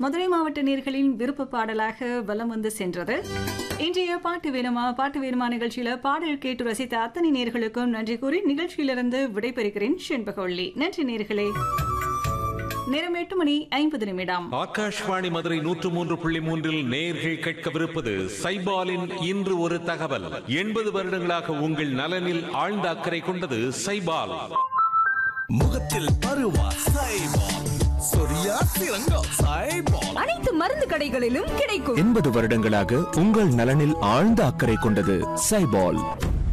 மதுரை மாவட்ட நேர்களின் விருப்ப பாடலாக வலம் வந்து சென்றது இன்றைய பாட்டு வேணுமா பாட்டு வேணுமா நிகழ்ச்சியில பாடல் கேட்டு ரசித்த அத்தனை நேர்களுக்கும் நன்றி கூறி நிகழ்ச்சியிலிருந்து விடைபெறுகிறேன் செண்பகவள்ளி நன்றி நேர்களே நேரம் எட்டு மணி ஐம்பது நிமிடம் ஆகாஷ்வாணி மதுரை நூற்று மூன்று புள்ளி மூன்றில் நேர்கள் கேட்கவிருப்பது சைபாலின் இன்று ஒரு தகவல் எண்பது வருடங்களாக உங்கள் நலனில் ஆழ்ந்த அக்கறை கொண்டது சைபால் முகத்தில் பருவா சைபால் சொரியா சிறங்கா சைபால் அனைத்து மருந்து கடைகளிலும் கிடைக்கும் எண்பது வருடங்களாக உங்கள் நலனில் ஆழ்ந்த அக்கறை கொண்டது சைபால்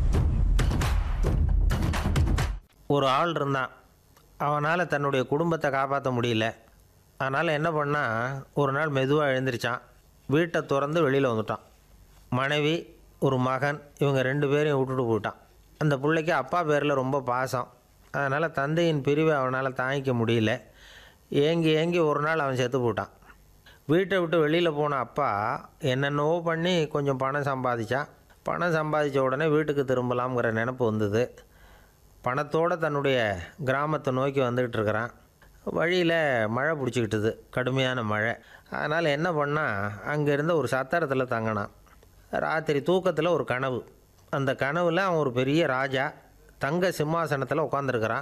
ஒரு ஆள் இருந்தான் அவனால் தன்னுடைய குடும்பத்தை காப்பாற்ற முடியல அதனால் என்ன பண்ணால் ஒரு நாள் மெதுவாக எழுந்திரிச்சான் வீட்டை திறந்து வெளியில் வந்துட்டான் மனைவி ஒரு மகன் இவங்க ரெண்டு பேரையும் விட்டுட்டு போயிட்டான் அந்த பிள்ளைக்கு அப்பா பேரில் ரொம்ப பாசம் அதனால் தந்தையின் பிரிவை அவனால் தாங்கிக்க முடியல ஏங்கி ஏங்கி ஒரு நாள் அவன் செத்து போட்டான் வீட்டை விட்டு வெளியில் போன அப்பா என்னென்னவோ பண்ணி கொஞ்சம் பணம் சம்பாதிச்சான் பணம் சம்பாதிச்ச உடனே வீட்டுக்கு திரும்பலாம்ங்கிற நினப்பு வந்தது பணத்தோடு தன்னுடைய கிராமத்தை நோக்கி வந்துக்கிட்டு இருக்கிறான் வழியில் மழை பிடிச்சிக்கிட்டுது கடுமையான மழை அதனால் என்ன பண்ணால் அங்கே இருந்த ஒரு சத்திரத்தில் தங்கினான் ராத்திரி தூக்கத்தில் ஒரு கனவு அந்த கனவில் அவன் ஒரு பெரிய ராஜா தங்க சிம்மாசனத்தில் உட்காந்துருக்கிறான்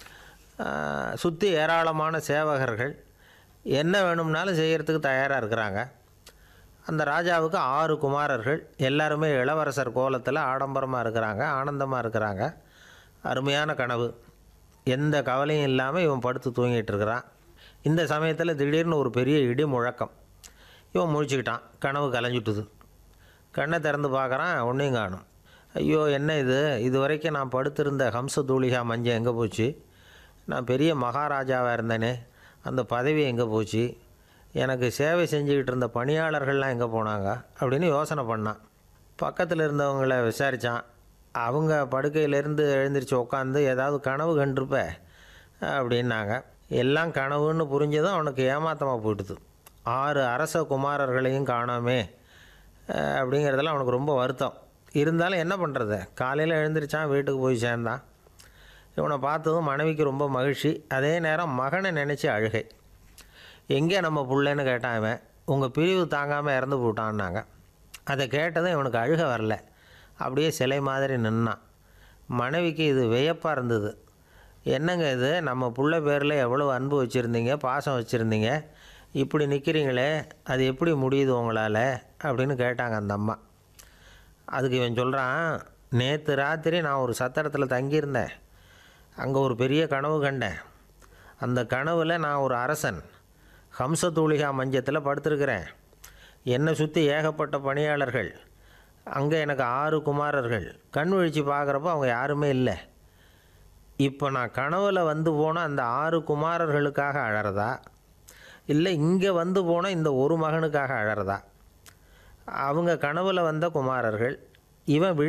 சுற்றி ஏராளமான சேவகர்கள் என்ன வேணும்னாலும் செய்கிறதுக்கு தயாராக இருக்கிறாங்க அந்த ராஜாவுக்கு ஆறு குமாரர்கள் எல்லாருமே இளவரசர் கோலத்தில் ஆடம்பரமாக இருக்கிறாங்க ஆனந்தமாக இருக்கிறாங்க அருமையான கனவு எந்த கவலையும் இல்லாமல் இவன் படுத்து தூங்கிட்டு இருக்கிறான் இந்த சமயத்தில் திடீர்னு ஒரு பெரிய இடி முழக்கம் இவன் முழிச்சுக்கிட்டான் கனவு கலைஞ்சிட்டுது கண்ணை திறந்து பார்க்குறான் ஒன்றையும் காணும் ஐயோ என்ன இது இது வரைக்கும் நான் படுத்திருந்த ஹம்ச தூளிகா மஞ்சள் எங்கே போச்சு நான் பெரிய மகாராஜாவாக இருந்தேனே அந்த பதவி எங்கே போச்சு எனக்கு சேவை செஞ்சுக்கிட்டு இருந்த பணியாளர்கள்லாம் எங்கே போனாங்க அப்படின்னு யோசனை பண்ணான் பக்கத்தில் இருந்தவங்கள விசாரித்தான் அவங்க படுக்கையிலேருந்து எழுந்திரிச்சு உட்காந்து ஏதாவது கனவு கண்டிருப்ப அப்படின்னாங்க எல்லாம் கனவுன்னு புரிஞ்சதும் அவனுக்கு ஏமாத்தமாக போயிட்டுது ஆறு அரச குமாரர்களையும் காணாமே அஹ், அப்படிங்கிறதுல அவனுக்கு ரொம்ப வருத்தம் இருந்தாலும் என்ன பண்ணுறது காலையில் எழுந்திரிச்சான் வீட்டுக்கு போய் சேர்ந்தான் இவனை பார்த்ததும் மனைவிக்கு ரொம்ப மகிழ்ச்சி அதே நேரம் மகனை நினச்சி அழுகை எங்கே நம்ம புள்ளைன்னு கேட்டான் இவன் உங்கள் பிரிவு தாங்காமல் இறந்து போட்டான்னாங்க அதை கேட்டதும் இவனுக்கு அழுக வரல அப்படியே சிலை மாதிரி நின்னான் மனைவிக்கு இது வியப்பாக இருந்தது என்னங்க இது நம்ம புள்ள பேரில் எவ்வளோ அன்பு வச்சுருந்தீங்க பாசம் வச்சுருந்தீங்க இப்படி நிற்கிறீங்களே அது எப்படி முடியுது உங்களால் அப்படின்னு கேட்டாங்க அந்த அம்மா அதுக்கு இவன் சொல்கிறான் நேற்று ராத்திரி நான் ஒரு சத்திரத்தில் தங்கியிருந்தேன் அங்கே ஒரு பெரிய கனவு கண்டேன் அந்த கனவில் நான் ஒரு அரசன் ஹம்சதூளிகா மஞ்சத்தில் படுத்திருக்கிறேன் என்னை சுற்றி ஏகப்பட்ட பணியாளர்கள் அங்கே எனக்கு ஆறு குமாரர்கள் கண் விழிச்சு பார்க்குறப்ப அவங்க யாருமே இல்லை இப்போ நான் கனவில் வந்து போன அந்த ஆறு குமாரர்களுக்காக அழறதா இல்லை இங்கே வந்து போன இந்த ஒரு மகனுக்காக அழறதா அவங்க கனவில் வந்த குமாரர்கள் இவன்